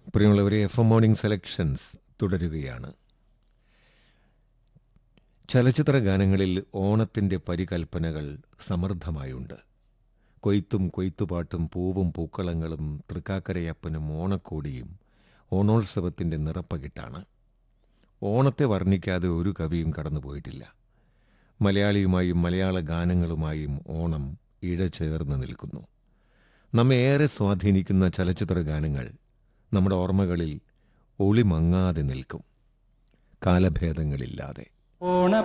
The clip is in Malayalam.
പ്രിയമുള്ളവരെ എഫ് എം മോർണിംഗ് സെലക്ഷൻസ് തുടരുകയാണ് ചലച്ചിത്ര ഗാനങ്ങളിൽ ഓണത്തിൻ്റെ പരികൽപ്പനകൾ സമൃദ്ധമായുണ്ട് കൊയ്ത്തും കൊയ്ത്തുപാട്ടും പൂവും പൂക്കളങ്ങളും തൃക്കാക്കരയപ്പനും ഓണക്കോടിയും ഓണോത്സവത്തിൻ്റെ നിറപ്പകിട്ടാണ് ഓണത്തെ വർണ്ണിക്കാതെ ഒരു കവിയും കടന്നുപോയിട്ടില്ല മലയാളിയുമായും മലയാള ഗാനങ്ങളുമായും ഓണം ഇഴചേർന്ന് നിൽക്കുന്നു നമ്മെ ഏറെ സ്വാധീനിക്കുന്ന ചലച്ചിത്ര ഗാനങ്ങൾ നമ്മുടെ ഓർമ്മകളിൽ ഒളിമങ്ങാതെ നിൽക്കും കാലഭേദങ്ങളില്ലാതെ ഓണ